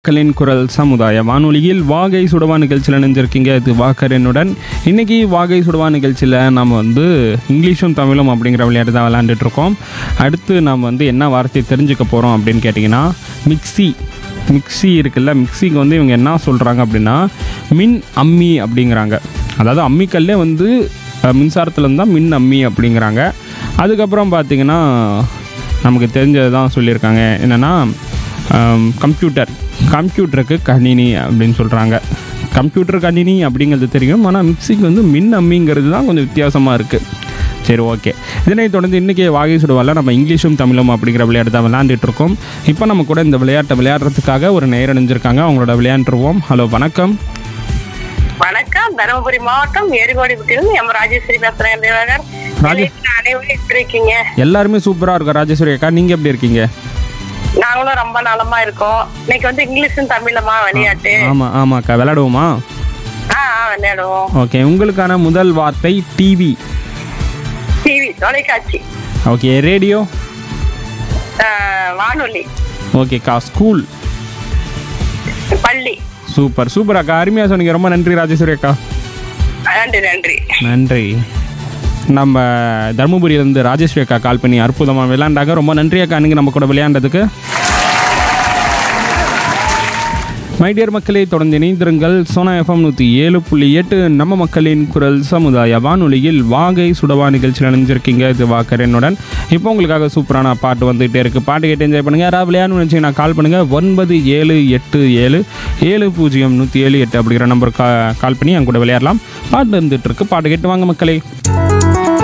மக்களின் குரல் சமுதாய வானொலியில் வாகை சுடவா நிகழ்ச்சியில் நினைஞ்சிருக்கீங்க இது வாக்கரனுடன் இன்னைக்கு வாகை சுடவா நிகழ்ச்சியில் நம்ம வந்து இங்கிலீஷும் தமிழும் அப்படிங்கிற விளையாட்டு தான் விளையாண்டுட்டு இருக்கோம் அடுத்து நாம் வந்து என்ன வார்த்தை தெரிஞ்சுக்க போகிறோம் அப்படின்னு கேட்டிங்கன்னா மிக்ஸி மிக்ஸி இருக்குல்ல மிக்ஸிக்கு வந்து இவங்க என்ன சொல்கிறாங்க அப்படின்னா மின் அம்மி அப்படிங்கிறாங்க அதாவது அம்மிக்கல்லே வந்து அஹ், மின்சாரத்துல இருந்து தான் மின் அம்மி அப்படிங்கிறாங்க அதுக்கப்புறம் பார்த்தீங்கன்னா நமக்கு தெரிஞ்சது தான் சொல்லியிருக்காங்க என்னென்னா கம்ப்யூட்டர் கம்ப்யூட்டருக்கு கணினி அப்படின்னு சொல்கிறாங்க கம்ப்யூட்டர் கணினி அப்படிங்கிறது தெரியும் ஆனால் மிக்சிக்கு வந்து மின் அம்மிங்கிறது தான் கொஞ்சம் வித்தியாசமாக இருக்குது சரி ஓகே இதனை தொடர்ந்து இன்றைக்கி வாகை சுடுவால நம்ம இங்கிலீஷும் தமிழும் அப்படிங்கிற விளையாட்டு தான் விளையாண்டுட்டு இருக்கோம் இப்போ நம்ம கூட இந்த விளையாட்டை விளையாடுறதுக்காக ஒரு நேரம் அணிஞ்சிருக்காங்க அவங்களோட விளையாண்டுருவோம் ஹலோ வணக்கம் வணக்கம் தருமபுரி மாவட்டம் ஏரிகோடிப்பட்டியிலிருந்து எம் ராஜேஸ்வரி பேசுறேன் தேவகர் ராஜே- நிலையத்தில் அனைவரும் எப்படி இருக்கீங்க எல்லாருமே சூப்பராக இருக்கும் ராஜேஸ்வரி அக்கா நீங்கள் எப்படி இருக்கீங்க நாங்களும் ரொம்ப நலமா இருக்கோம் இன்னைக்கு வந்து இங்கிலீஷும் தமிழமா விளையாட்டு ஆமாம் ஆமாம் அக்கா விளையாடுவோமா ஆ ஆ, விளையாடுவோம் ஓகே உங்களுக்கான முதல் வார்த்தை டிவி டிவி தொலைக்காட்சி ஓகே ரேடியோ ஆ, வானொலி ஓகேக்கா ஸ்கூல் பள்ளி சூப்பர் சூப்பர் அக்கா அருமையாக சொன்னீங்க ரொம்ப நன்றி ராஜேஸ்வரி அக்கா நன்றி நன்றி நன்றி நம்ம தருமபுரியிலேருந்து ராஜேஸ்வரி அக்கா கால் பண்ணி அற்புதமாக விளையாண்டாங்க ரொம்ப நன்றி அக்கா நீங்கள் நம்ம கூட விளையாண்டதுக்கு மைடியர் மக்களே தொடர்ந்து இணைந்திருங்கள் சோனா எஃப்எம் நூற்றி ஏழு புள்ளி எட்டு நம்ம மக்களின் குரல் சமுதாய வானொலியில் வாகை சுடவா நிகழ்ச்சியில் அணிஞ்சிருக்கீங்க இது வாக்கரனுடன் இப்போ உங்களுக்காக சூப்பரான பாட்டு வந்துகிட்டே இருக்குது பாட்டு கேட்டு என்ஜாய் பண்ணுங்கள் யாராவது விளையாடணும்னு நினச்சிங்கன்னா கால் பண்ணுங்கள் ஒன்பது ஏழு எட்டு ஏழு ஏழு பூஜ்ஜியம் நூற்றி ஏழு எட்டு அப்படிங்கிற நம்பருக்கு கா கால் பண்ணி என் கூட விளையாடலாம் பாட்டு இருந்துட்டு இருக்கு பாட்டு கேட்டு வாங்க மக்களே